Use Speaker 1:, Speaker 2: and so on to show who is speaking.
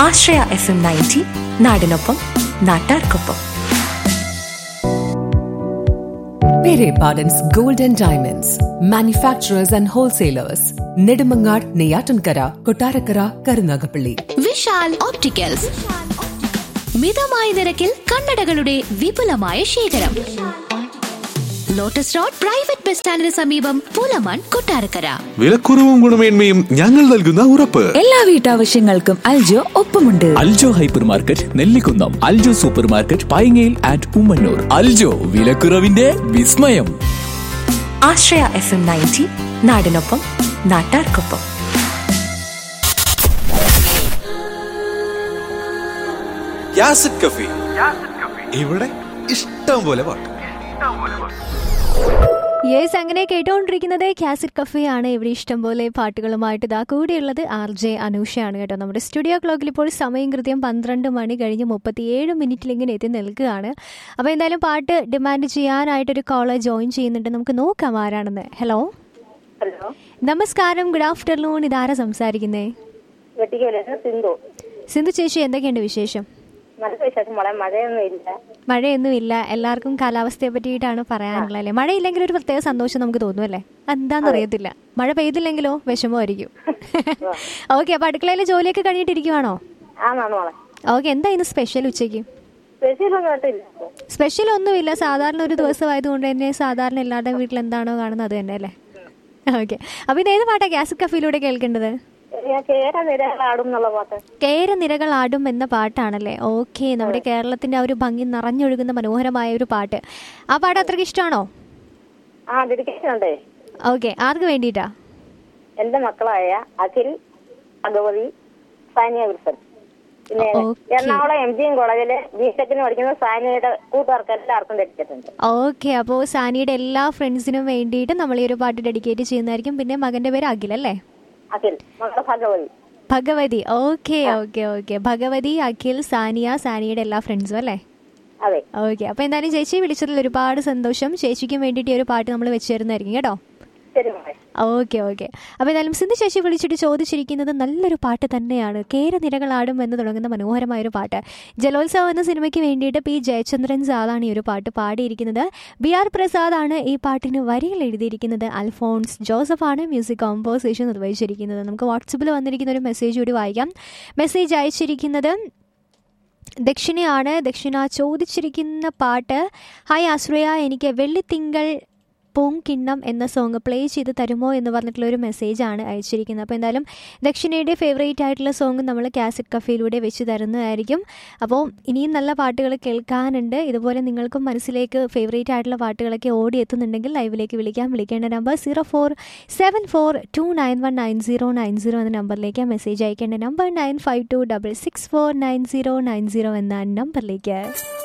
Speaker 1: ആശ്രയ F M ninety നാടിനൊപ്പം നാട്ടാർക്കൊപ്പം
Speaker 2: Pere Pardon's Gold and Diamonds, manufacturers and wholesalers, Nedumangad, Neyatankara, Kotarakara, Karunagapalli.
Speaker 3: Vishal opticals മിതമായ നിരക്കിൽ കണ്ണടകളുടെ വിപുലമായ ശേഖരം ലോട്ടസ് റോഡ് പ്രൈവറ്റ് ബസ് സ്റ്റാൻഡിന് സമീപം പൂലമൺ കൊട്ടാരക്കര
Speaker 4: വിലക്കുറവും ഗുണമേന്മയും ഞങ്ങൾ നൽകുന്ന ഉറപ്പ്
Speaker 5: എല്ലാ വീട്ടാവശ്യങ്ങൾക്കും അൽജോ ഒപ്പമുണ്ട്
Speaker 6: Aljo hypermarket Nellikunnam Aljo supermarket പൈങ്ങയിൽ ആൻഡ് ഉമ്മന്നൂർ അൽജോ വിലക്കുറവിന്റെ വിസ്മയം
Speaker 1: ആശ്രയ എഫ് എം നയൻറ്റി നാടിനൊപ്പം നാട്ടാർക്കൊപ്പം
Speaker 4: യാസിഡ് കഫി ഇവിടെ ഇഷ്ടം പോലെ പാട്ട്
Speaker 7: യെസ് അങ്ങനെ കേട്ടുകൊണ്ടിരിക്കുന്നത് കാസിറ്റ് കഫേ ആണ് ഇവിടെ ഇഷ്ടംപോലെ പാട്ടുകളുമായിട്ട് ഇതാ കൂടെയുള്ളത് ആർ ജെ അനൂഷയാണ് കേട്ടോ നമ്മുടെ സ്റ്റുഡിയോ ക്ലോക്കിൽ ഇപ്പോൾ സമയം കൃത്യം പന്ത്രണ്ട് മണി കഴിഞ്ഞ് മുപ്പത്തിയേഴ് മിനിറ്റിൽ ഇങ്ങനെ എത്തി നിൽക്കുകയാണ് അപ്പോൾ എന്തായാലും പാട്ട് ഡിമാൻഡ് ചെയ്യാനായിട്ടൊരു കോളർ ജോയിൻ ചെയ്യുന്നുണ്ട് നമുക്ക് നോക്കാം ആരാണെന്ന് ഹലോ
Speaker 8: ഹലോ
Speaker 7: നമസ്കാരം ഗുഡ് ആഫ്റ്റർനൂൺ ഇതാരാ സംസാരിക്കുന്നേ
Speaker 8: വെട്ടിക്കോലാണ് സിന്ധു
Speaker 7: സിന്ധു ചേച്ചി എന്തൊക്കെയുണ്ട് വിശേഷം
Speaker 8: നല്ല വിശേഷം മോളെ മഴയൊന്നും ഇല്ല
Speaker 7: മഴയൊന്നുമില്ല എല്ലാവർക്കും കാലാവസ്ഥയെ പറ്റിയിട്ടാണ് പറയാനുള്ളത് അല്ലേ മഴയില്ലെങ്കിൽ ഒരു പ്രത്യേക സന്തോഷം നമുക്ക് തോന്നും അല്ലേ എന്താണെന്ന് അറിയത്തില്ല മഴ പെയ്തില്ലെങ്കിലോ വിഷമമായിരിക്കും ഓക്കെ അപ്പൊ അടുക്കളയിലെ ജോലിയൊക്കെ കഴിഞ്ഞിട്ടിരിക്കുവാണോ
Speaker 8: ആണാണ് മോളെ
Speaker 7: ഓക്കെ എന്താ ഇന്ന് സ്പെഷ്യൽ ഉച്ചയ്ക്ക്
Speaker 8: സ്പെഷ്യലൊന്നും കേട്ടില്ല
Speaker 7: സ്പെഷ്യൽ ഒന്നുമില്ല സാധാരണ ഒരു ദിവസമായതുകൊണ്ട് തന്നെ സാധാരണ എല്ലാവരുടെയും വീട്ടിൽ എന്താണോ കാണുന്നത് അത് തന്നെ അല്ലേ ഓക്കെ അപ്പൊ ഇത് ഏത് പാട്ടാ ഗ്യാസ് കഫയിലൂടെ കേൾക്കേണ്ടത്
Speaker 8: ഞാൻ കേര നിരകളാടും എന്നുള്ള പാട്ട്
Speaker 7: കേരനിരകൾ ആടും എന്ന പാട്ടാണല്ലേ ഓക്കെ നമ്മുടെ കേരളത്തിന്റെ ആ ഒരു ഭംഗി നിറഞ്ഞൊഴുകുന്ന മനോഹരമായ ഒരു പാട്ട് ആ പാട്ട് അത്രയ്ക്ക് ഇഷ്ടമാണോ
Speaker 8: ആ ഡെഡിക്കേഷൻ ഉണ്ടേ
Speaker 7: ഓക്കെ ആർക്ക് വേണ്ടിയിട്ടാ
Speaker 8: എന്റെ മക്കളായ അഖിൽ ഭഗവതി സാനിയ വിൽസൺ പിന്നെ
Speaker 7: Okay.
Speaker 8: Ernakulam M G M കോളേജിലെ ബി ടെക്കിന് പഠിക്കുന്ന സാനിയയുടെ കൂട്ടുകാർക്ക് എല്ലാവർക്കും ഡെഡിക്കേറ്റ് ഉണ്ട്
Speaker 7: ഓക്കെ അപ്പോൾ സാനിയുടെ എല്ലാ ഫ്രണ്ട്സിനും വേണ്ടിയിട്ട് നമ്മൾ ഈ ഒരു പാട്ട് ഡെഡിക്കേറ്റ് ചെയ്യുന്നതായിരിക്കും പിന്നെ മകന്റെ പേര് അഖിൽ അല്ലേ
Speaker 8: അഖിൽ മക്കളെ Bhagavathi
Speaker 7: Bhagavathi okay okay okay Bhagavathi Akhil Sania സാനിയുടെ എല്ലാ ഫ്രണ്ട്സും അല്ലേ
Speaker 8: അതെ
Speaker 7: ഓക്കെ അപ്പോൾ എന്തായാലും ചേച്ചി വിളിച്ചതിൽ ഒരുപാട് സന്തോഷം ചേച്ചിക്കും വേണ്ടിയിട്ട് ഈ ഒരു പാട്ട് നമ്മൾ വെച്ച് തരുന്നതായിരിക്കും കേട്ടോ
Speaker 8: ശരി മോളെ
Speaker 7: ഓക്കെ ഓക്കെ അപ്പോൾ എന്തായാലും സിന്ധു ചേച്ചി വിളിച്ചിട്ട് ചോദിച്ചിരിക്കുന്നത് നല്ലൊരു പാട്ട് തന്നെയാണ് കേരനിരകളാടും എന്ന് തുടങ്ങുന്ന മനോഹരമായ ഒരു പാട്ട് ജലോത്സവം എന്ന സിനിമയ്ക്ക് വേണ്ടിയിട്ട് പി ജയചന്ദ്രൻ സാദാണ് ഈ ഒരു പാട്ട് പാടിയിരിക്കുന്നത് ബി ആർ പ്രസാദ് ആണ് ഈ പാട്ടിന് വരികൾ എഴുതിയിരിക്കുന്നത് അൽഫോൺസ് ജോസഫാണ് മ്യൂസിക് കോമ്പോസിഷൻ നിർവഹിച്ചിരിക്കുന്നത് നമുക്ക് വാട്സപ്പിൽ വന്നിരിക്കുന്ന ഒരു മെസ്സേജ് കൂടി വായിക്കാം മെസ്സേജ് അയച്ചിരിക്കുന്നത് ദക്ഷിണയാണ് ദക്ഷിണ ചോദിച്ചിരിക്കുന്ന പാട്ട് ഹായ് ആശ്രയ എനിക്ക് വെള്ളിത്തിങ്കൾ പൂങ്കിണ്ണം എന്ന സോങ് പ്ലേ ചെയ്ത് തരുമോ എന്ന് പറഞ്ഞിട്ടുള്ള ഒരു മെസ്സേജാണ് അയച്ചിരിക്കുന്നത് അപ്പോൾ എന്തായാലും ദക്ഷിണയുടെ ഫേവറേറ്റ് ആയിട്ടുള്ള സോങ് നമ്മൾ കാസറ്റ് കഫയിലൂടെ വെച്ച് തരുന്നതായിരിക്കും അപ്പോൾ ഇനിയും നല്ല പാട്ടുകൾ കേൾക്കാനുണ്ട് ഇതുപോലെ നിങ്ങൾക്കും മനസ്സിലേക്ക് ഫേവറേറ്റ് ആയിട്ടുള്ള പാട്ടുകളൊക്കെ ഓടി എത്തുന്നുണ്ടെങ്കിൽ ലൈവിലേക്ക് വിളിക്കാം വിളിക്കേണ്ട number zero four seven four two nine one nine zero nine zero എന്ന നമ്പറിലേക്ക് മെസ്സേജ് അയക്കേണ്ട number nine five two double six four nine zero nine zero എന്ന നമ്പറിലേക്ക്